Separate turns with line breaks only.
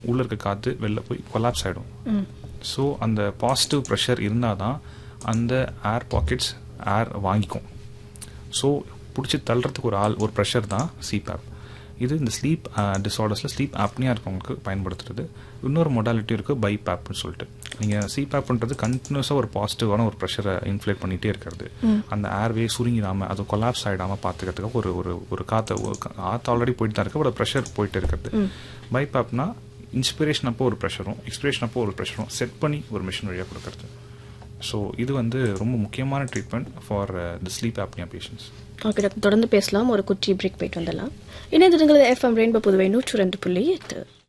உள்ள இருக்க காற்று வெளில போய் கொலாப்ஸ் ஆகிடும் ஸோ அந்த பாசிட்டிவ் ப்ரெஷர் இருந்தால் தான் அந்த ஏர் பாக்கெட்ஸ் ஏர் வாங்கிக்கும் ஸோ பிடிச்சி தள்ளுறதுக்கு ஒரு ஆள் ஒரு ப்ரெஷர் தான் சிபேப் இது இந்த ஸ்லீப் டிஸார்டர்ஸில் ஸ்லீப் ஆப்னியாக இருக்கவங்களுக்கு பயன்படுத்துறது இன்னொரு மொடாலிட்டி இருக்குது பைபேப்னு சொல்லிட்டு நீங்கள் சிபேப்ன்றது கண்டினியூஸாக ஒரு பாசிட்டிவான ஒரு ப்ரெஷரை இன்ஃப்ளேட் பண்ணிகிட்டே இருக்கிறது அந்த ஏர்வே சுருங்கிடாமல் அது கொலாப்ஸ் ஆகிடாமல் பார்த்துக்கிறதுக்கு ஒரு ஒரு ஒரு காற்றை காற்று ஆல்ரெடி போயிட்டு தான் இருக்கு ஒரு ப்ரெஷர் போயிட்டு இருக்கிறது பைபேப்னா இன்ஸ்பிரேஷன் அப்போ ஒரு ப்ரெஷரும் எக்ஸ்பிரேஷன் அப்போ ஒரு ப்ரெஷரும் செட் பண்ணி ஒரு மிஷின் வழியாக கொடுக்கறது ஸோ இது வந்து ரொம்ப முக்கியமான treatment for the sleep apnoea patients
okay doctor தொடர்ந்து பேசலாம் ஒரு குட்டி பிரேக் போயிட்டு வந்துடலாம் இணைந்திருங்கள் எஃப்எம் ரெயின்போ புதுவை நூற்று ரெண்டு புள்ளி எட்டு